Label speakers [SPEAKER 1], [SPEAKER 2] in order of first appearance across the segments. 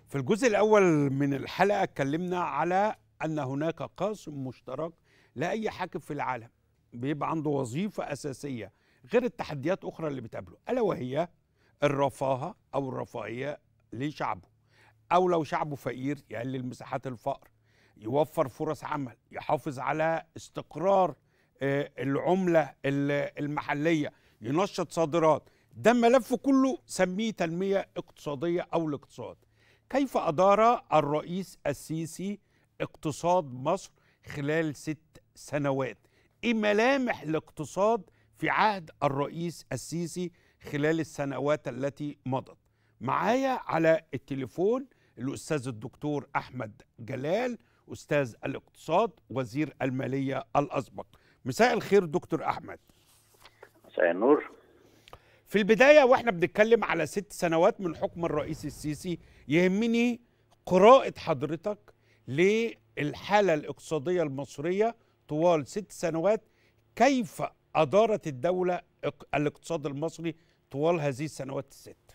[SPEAKER 1] في الجزء الأول من الحلقة اتكلمنا على أن هناك قاسم مشترك لأي حاكم في العالم بيبقى عنده وظيفة أساسية غير التحديات أخرى اللي بتقابله ألا وهي الرفاهة أو الرفاهية لشعبه أو لو شعبه فقير يقلل مساحات الفقر يوفر فرص عمل يحافظ على استقرار آه، العملة ال- المحلية ينشط صادرات ده ملف كله سميه تنمية اقتصادية أو الاقتصاد كيف أدار الرئيس السيسي اقتصاد مصر خلال ست سنوات إيه ملامح الاقتصاد في عهد الرئيس السيسي خلال السنوات التي مضت معايا على التليفون الأستاذ الدكتور أحمد جلال أستاذ الاقتصاد وزير المالية الأسبق مساء الخير دكتور أحمد
[SPEAKER 2] مساء النور
[SPEAKER 1] في البداية واحنا بنتكلم على ست سنوات من حكم الرئيس السيسي يهمني قراءة حضرتك للحالة الاقتصادية المصرية طوال ست سنوات كيف أدارت الدولة اق- الاقتصاد المصري طوال هذه السنوات الست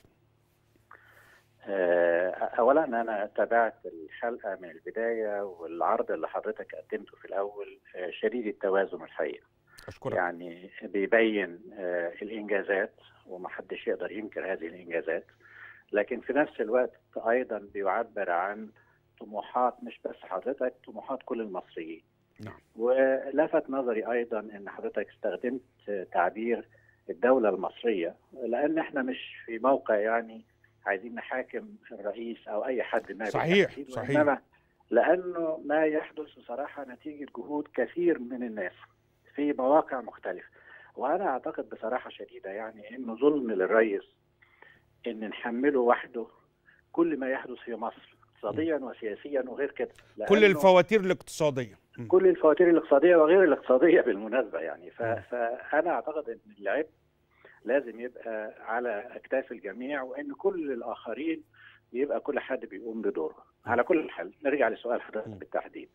[SPEAKER 2] آه، اولا انا تابعت الحلقه من البدايه والعرض اللي حضرتك قدمته في الاول آه، شديد التوازن الحقيقه
[SPEAKER 1] أشكرك
[SPEAKER 2] يعني بيبين آه، الانجازات ومحدش يقدر ينكر هذه الانجازات لكن في نفس الوقت ايضا بيعبر عن طموحات مش بس حضرتك طموحات كل المصريين
[SPEAKER 1] نعم.
[SPEAKER 2] ولفت نظري ايضا ان حضرتك استخدمت آه، تعبير الدوله المصريه لان احنا مش في موقع يعني عايزين نحاكم الرئيس او اي حد ما
[SPEAKER 1] صحيح،
[SPEAKER 2] بالتحديد،
[SPEAKER 1] صحيح.
[SPEAKER 2] وإنما لانه ما يحدث بصراحه نتيجه جهود كثير من الناس في مواقع مختلفه وانا اعتقد بصراحه شديده يعني انه ظلم للرئيس ان نحمله وحده كل ما يحدث في مصر اقتصاديا وسياسيا وغير كده
[SPEAKER 1] كل
[SPEAKER 2] لأنه-
[SPEAKER 1] الفواتير الاقتصادية م.
[SPEAKER 2] كل الفواتير الاقتصاديه وغير الاقتصاديه بالمناسبه يعني ف...
[SPEAKER 1] مم.
[SPEAKER 2] فانا اعتقد ان العبء لازم يبقى على اكتاف الجميع وان كل الاخرين يبقى كل حد بيقوم بدوره على كل حال نرجع لسؤال حضرتك
[SPEAKER 1] مم.
[SPEAKER 2] بالتحديد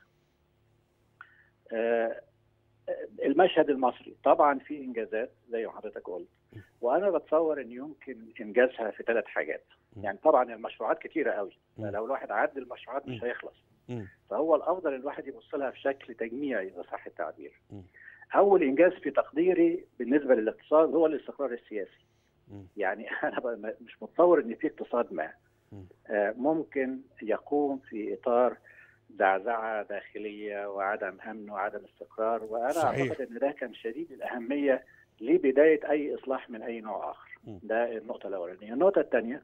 [SPEAKER 2] آه، المشهد المصري طبعا في انجازات زي ما حضرتك قلت وانا بتصور ان يمكن انجازها في ثلاث حاجات
[SPEAKER 1] مم.
[SPEAKER 2] يعني طبعا المشروعات كتيره قوي
[SPEAKER 1] مم.
[SPEAKER 2] لو الواحد عد المشروعات مش
[SPEAKER 1] مم.
[SPEAKER 2] هيخلص
[SPEAKER 1] مم.
[SPEAKER 2] فهو الافضل الواحد يبص لها في شكل تجميعي اذا صح التعبير.
[SPEAKER 1] مم.
[SPEAKER 2] اول انجاز في تقديري بالنسبه للاقتصاد هو الاستقرار السياسي.
[SPEAKER 1] مم.
[SPEAKER 2] يعني انا بقى م- مش متصور ان في اقتصاد ما
[SPEAKER 1] مم.
[SPEAKER 2] آه، ممكن يقوم في اطار زعزعه داخليه وعدم امن وعدم استقرار وانا
[SPEAKER 1] صحيح.
[SPEAKER 2] اعتقد ان ده كان شديد الاهميه لبدايه اي اصلاح من اي نوع اخر.
[SPEAKER 1] مم.
[SPEAKER 2] ده النقطه الاولانيه، النقطه الثانيه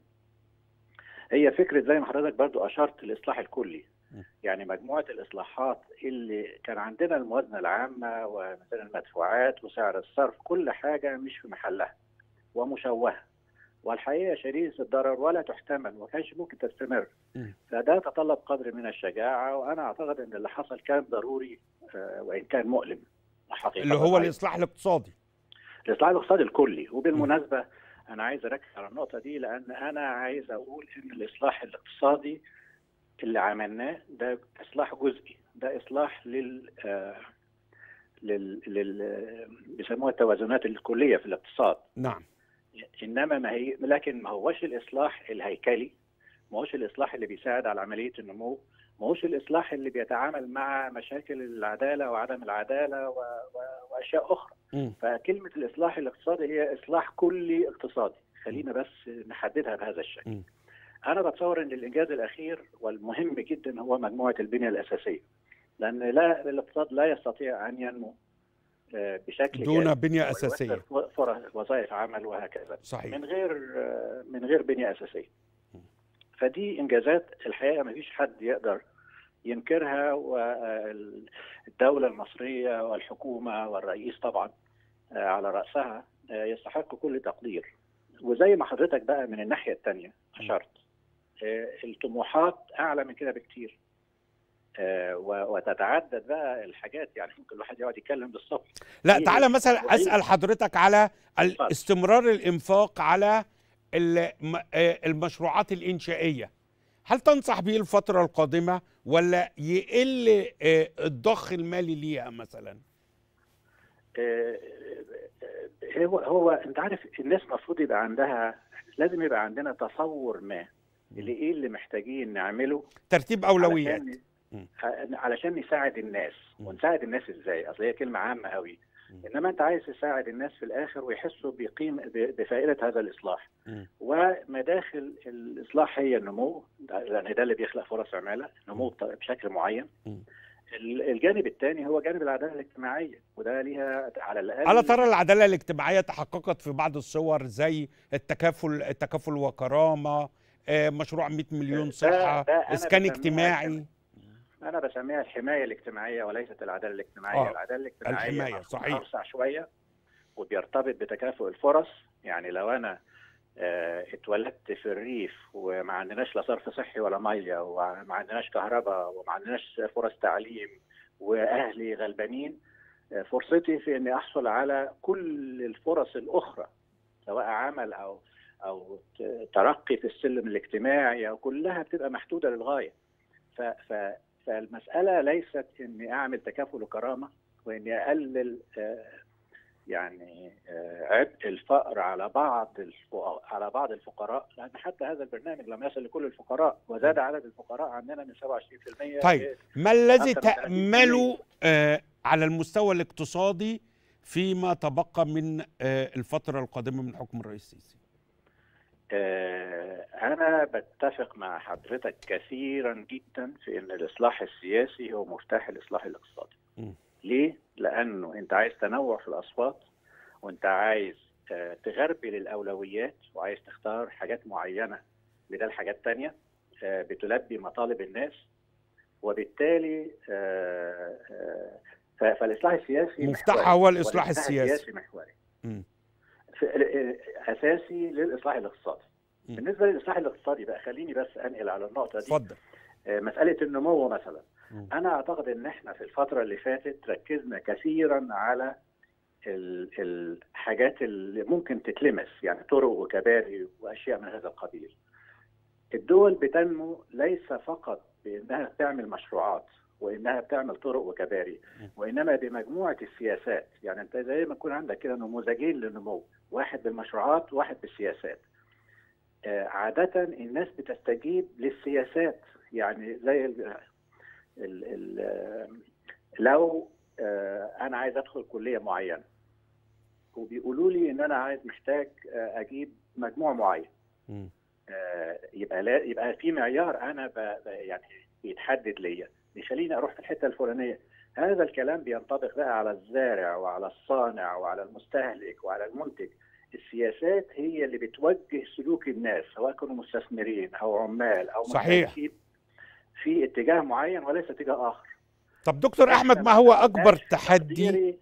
[SPEAKER 2] هي فكره زي ما حضرتك برضو اشرت الاصلاح الكلي.
[SPEAKER 1] مم.
[SPEAKER 2] يعني مجموعه الاصلاحات اللي كان عندنا الموازنه العامه ومثلا المدفوعات وسعر الصرف كل حاجه مش في محلها ومشوهه والحقيقه شديده الضرر ولا تحتمل وما كانش ممكن تستمر
[SPEAKER 1] مم.
[SPEAKER 2] فده تطلب قدر من الشجاعه وانا اعتقد ان اللي حصل كان ضروري آه، وان كان مؤلم حقيقه
[SPEAKER 1] اللي هو الإصلاح الاقتصادي
[SPEAKER 2] الاصلاح الاقتصادي الكلي وبالمناسبه انا عايز اركز على النقطه دي لان انا عايز اقول ان الاصلاح الاقتصادي اللي عملناه ده اصلاح جزئي ده اصلاح لل آه، لل, لل... بيسموها التوازنات الكليه في الاقتصاد
[SPEAKER 1] نعم
[SPEAKER 2] انما ما هي لكن ما هوش الاصلاح الهيكلي ما هوش الاصلاح اللي بيساعد على عمليه النمو ما هوش الاصلاح اللي بيتعامل مع مشاكل العداله وعدم العداله و... و... واشياء اخرى
[SPEAKER 1] مم.
[SPEAKER 2] فكلمه الاصلاح الاقتصادي هي اصلاح كلي اقتصادي خلينا بس نحددها بهذا الشكل
[SPEAKER 1] مم.
[SPEAKER 2] انا بتصور ان الانجاز الاخير والمهم جدا هو مجموعه البنيه الاساسيه لان لا الاقتصاد لا يستطيع ان ينمو آه، بشكل
[SPEAKER 1] دون
[SPEAKER 2] جاد
[SPEAKER 1] بنية
[SPEAKER 2] ويوفر
[SPEAKER 1] أساسية
[SPEAKER 2] فرص وظائف عمل وهكذا
[SPEAKER 1] صحيح
[SPEAKER 2] من غير آه، من غير بنيه اساسيه فدي انجازات الحقيقه ما فيش حد يقدر ينكرها والدوله المصريه والحكومه والرئيس طبعا آه، على راسها آه، يستحق كل تقدير وزي ما حضرتك بقى من الناحيه الثانيه اشرت آه، الطموحات اعلى من كده بكتير آه، و- وتتعدد بقى الحاجات يعني ممكن الواحد يقعد يتكلم بالصبح
[SPEAKER 1] لا
[SPEAKER 2] دي-
[SPEAKER 1] تعالى مثلا
[SPEAKER 2] دي-
[SPEAKER 1] اسال حضرتك على ال- استمرار الانفاق على الم- آه، المشروعات الانشائيه هل تنصح به الفتره القادمه ولا يقل آه، الضخ المالي ليها مثلا
[SPEAKER 2] آه، آه، هو هو انت عارف الناس المفروض يبقى عندها لازم يبقى عندنا تصور ما اللي ايه اللي محتاجين نعمله
[SPEAKER 1] ترتيب اولويات
[SPEAKER 2] علشان
[SPEAKER 1] مم.
[SPEAKER 2] علشان نساعد الناس
[SPEAKER 1] مم.
[SPEAKER 2] ونساعد الناس ازاي اصل هي كلمه عامه قوي
[SPEAKER 1] مم.
[SPEAKER 2] انما انت عايز تساعد الناس في الاخر ويحسوا بقيم ب- بفائده هذا الاصلاح
[SPEAKER 1] مم.
[SPEAKER 2] ومداخل الاصلاح هي النمو ده- لان ده اللي بيخلق فرص عماله نمو بط- بشكل معين
[SPEAKER 1] مم.
[SPEAKER 2] ال- الجانب الثاني هو جانب العداله الاجتماعيه وده ليها على الاقل
[SPEAKER 1] على ترى العداله الاجتماعيه تحققت في بعض الصور زي التكافل التكافل وكرامه آه، مشروع 100 مليون
[SPEAKER 2] ده-
[SPEAKER 1] صحه
[SPEAKER 2] ده أنا
[SPEAKER 1] اسكان
[SPEAKER 2] بسميها
[SPEAKER 1] اجتماعي
[SPEAKER 2] انا بسميها الحمايه الاجتماعيه وليست العداله الاجتماعيه
[SPEAKER 1] آه،
[SPEAKER 2] العداله الاجتماعيه
[SPEAKER 1] الحماية،
[SPEAKER 2] مفهوم
[SPEAKER 1] صحيح.
[SPEAKER 2] اوسع شويه وبيرتبط بتكافؤ الفرص يعني لو انا آه، اتولدت في الريف وما عندناش لا صرف صحي ولا ميه وما عندناش كهرباء وما عندناش فرص تعليم واهلي غلبانين آه، فرصتي في اني احصل على كل الفرص الاخرى سواء عمل او او ت- ترقي في السلم الاجتماعي او كلها بتبقى محدوده للغايه ف ف فالمساله ليست اني اعمل تكافل وكرامه واني اقلل آه، يعني آه، عبء الفقر على بعض الفقراء على بعض الفقراء لان حتى هذا البرنامج لم يصل لكل الفقراء وزاد عدد الفقراء عندنا من 27%
[SPEAKER 1] طيب. ما الذي
[SPEAKER 2] أكثر من 30%.
[SPEAKER 1] تأمله آه، على المستوى الاقتصادي فيما تبقى من آه، الفترة القادمة من حكم الرئيس السيسي
[SPEAKER 2] آه، أنا بتفق مع حضرتك كثيرا جدا في أن الإصلاح السياسي هو مفتاح الإصلاح الاقتصادي.
[SPEAKER 1] م.
[SPEAKER 2] ليه؟ لأنه أنت عايز تنوع في الأصوات وأنت عايز آه، تغربل الأولويات وعايز تختار حاجات معينة بدل حاجات تانية آه، بتلبي مطالب الناس وبالتالي آه، آه، ف- فالإصلاح السياسي
[SPEAKER 1] مفتاحها
[SPEAKER 2] محوري،
[SPEAKER 1] هو الإصلاح
[SPEAKER 2] والإصلاح
[SPEAKER 1] السياسي.
[SPEAKER 2] محوري.
[SPEAKER 1] مم.
[SPEAKER 2] في- اساسي للاصلاح الاقتصادي.
[SPEAKER 1] م.
[SPEAKER 2] بالنسبه للاصلاح الاقتصادي بقى خليني بس انقل على النقطه دي
[SPEAKER 1] اتفضل
[SPEAKER 2] آه، مساله النمو مثلا
[SPEAKER 1] م.
[SPEAKER 2] انا اعتقد ان احنا في الفتره اللي فاتت ركزنا كثيرا على ال- الحاجات اللي ممكن تتلمس يعني طرق وكباري واشياء من هذا القبيل. الدول بتنمو ليس فقط بانها بتعمل مشروعات وانها بتعمل طرق وكباري وانما بمجموعه السياسات يعني انت زي ما يكون عندك كده نموذجين للنمو واحد بالمشروعات وواحد بالسياسات آه، عاده الناس بتستجيب للسياسات يعني زي ال ال ال آه، لو آه، انا عايز ادخل كليه معينه وبيقولوا لي ان انا عايز محتاج آه، اجيب مجموع معين
[SPEAKER 1] مم.
[SPEAKER 2] آه، يبقى لا يبقى في معيار انا ب... ب- يعني بيتحدد ليا بيخليني اروح في الحته الفلانيه هذا الكلام بينطبق بقى على الزارع وعلى الصانع وعلى المستهلك وعلى المنتج السياسات هي اللي بتوجه سلوك الناس سواء كانوا مستثمرين او عمال او
[SPEAKER 1] صحيح.
[SPEAKER 2] مستهلكين في اتجاه معين وليس اتجاه اخر
[SPEAKER 1] طب دكتور
[SPEAKER 2] إحنا
[SPEAKER 1] احمد ما
[SPEAKER 2] ما
[SPEAKER 1] هو
[SPEAKER 2] اشتغلناش
[SPEAKER 1] اكبر
[SPEAKER 2] في
[SPEAKER 1] تحدي
[SPEAKER 2] تقديري-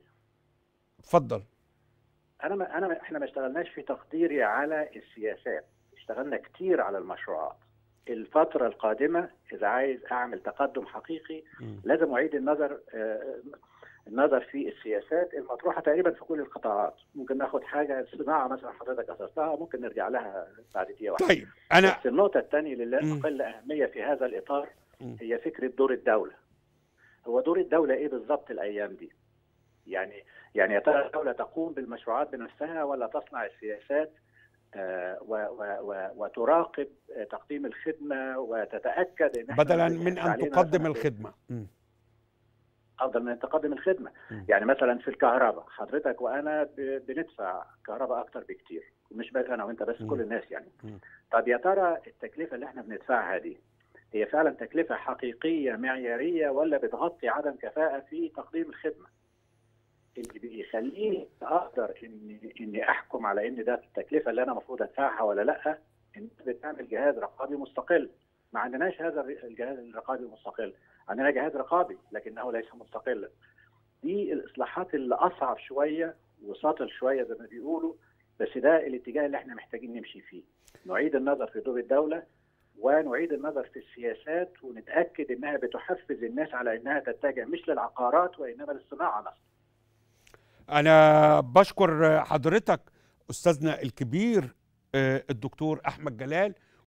[SPEAKER 1] اتفضل
[SPEAKER 2] انا ما انا ما احنا ما اشتغلناش في تقديري على السياسات اشتغلنا كتير على المشروعات الفترة القادمة إذا عايز أعمل تقدم حقيقي
[SPEAKER 1] مم.
[SPEAKER 2] لازم أعيد النظر آه، النظر في السياسات المطروحة تقريبا في كل القطاعات ممكن ناخد حاجة صناعة مثلا حضرتك أسستها ممكن نرجع لها بعد دقيقة واحدة
[SPEAKER 1] طيب انا
[SPEAKER 2] بس النقطة الثانية اللي لا
[SPEAKER 1] مم.
[SPEAKER 2] تقل أهمية في هذا الإطار
[SPEAKER 1] مم.
[SPEAKER 2] هي فكرة دور الدولة هو دور الدولة إيه بالظبط الأيام دي؟ يعني يعني يا ترى الدولة تقوم بالمشروعات بنفسها ولا تصنع السياسات آه، و- و- و- وتراقب آه، تقديم الخدمة وتتأكد إن إحنا
[SPEAKER 1] بدلا
[SPEAKER 2] ما
[SPEAKER 1] من ان
[SPEAKER 2] علينا
[SPEAKER 1] تقدم
[SPEAKER 2] مثلاً
[SPEAKER 1] الخدمه مم.
[SPEAKER 2] افضل من ان تقدم الخدمه
[SPEAKER 1] مم.
[SPEAKER 2] يعني مثلا في الكهرباء حضرتك وانا ب- بندفع كهرباء اكتر بكتير مش بس انا وانت بس
[SPEAKER 1] مم.
[SPEAKER 2] كل الناس يعني
[SPEAKER 1] مم.
[SPEAKER 2] طب يا ترى التكلفه اللي احنا بندفعها دي هي فعلا تكلفه حقيقيه معياريه ولا بتغطي عدم كفاءه في تقديم الخدمه اللي بيخليني اقدر اني اني احكم على ان ده التكلفه اللي انا المفروض ادفعها ولا لا ان بتعمل جهاز رقابي مستقل ما عندناش هذا الجهاز الرقابي المستقل عندنا جهاز رقابي لكنه ليس مستقلا دي الاصلاحات اللي اصعب شويه وساطل شويه زي ما بيقولوا بس ده الاتجاه اللي احنا محتاجين نمشي فيه نعيد النظر في دور الدوله ونعيد النظر في السياسات ونتاكد انها بتحفز الناس على انها تتجه مش للعقارات وانما للصناعه نفسها
[SPEAKER 1] انا بشكر حضرتك استاذنا الكبير آه، الدكتور احمد جلال